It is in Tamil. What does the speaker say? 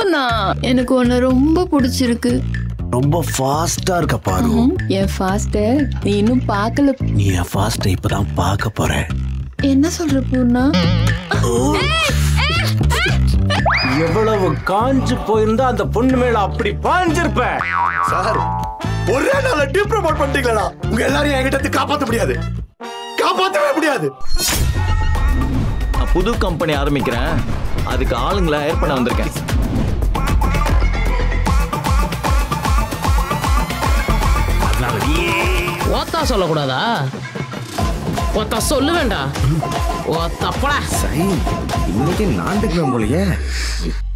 பூனா எனக்கு உன்னை ரொம்ப பிடிச்சிருக்கு ரொம்ப ஃபாஸ்டா இருக்க பாரு ம், என் ஃபாஸ்ட நீ இன்னும் பார்க்கல நீ என் ஃபாஸ்ட இப்பதான் பார்க்க போற என்ன சொல்ற பூனா எவ்வளவு காஞ்சு போயிருந்தா அந்த பொண்ணு மேல அப்படி பாஞ்சிருப்ப சார் ஒரே நாள்ல டீ ப்ரோமோட் பண்ணிட்டீங்களா உங்க எல்லாரையும் என்கிட்ட இருந்து காப்பாத்த முடியாது காப்பாத்தவே முடியாது நான் புது கம்பெனி ஆரம்பிக்கிறேன் அதுக்கு ஆளுங்களை ஹையர் பண்ண வந்திருக்கேன் ஓத்தா சொல்லக்கூடாதா ஒத்தா சொல்லு வேண்டாம் ஓத்தப்படா சரி இன்னைக்கு நான் போலயே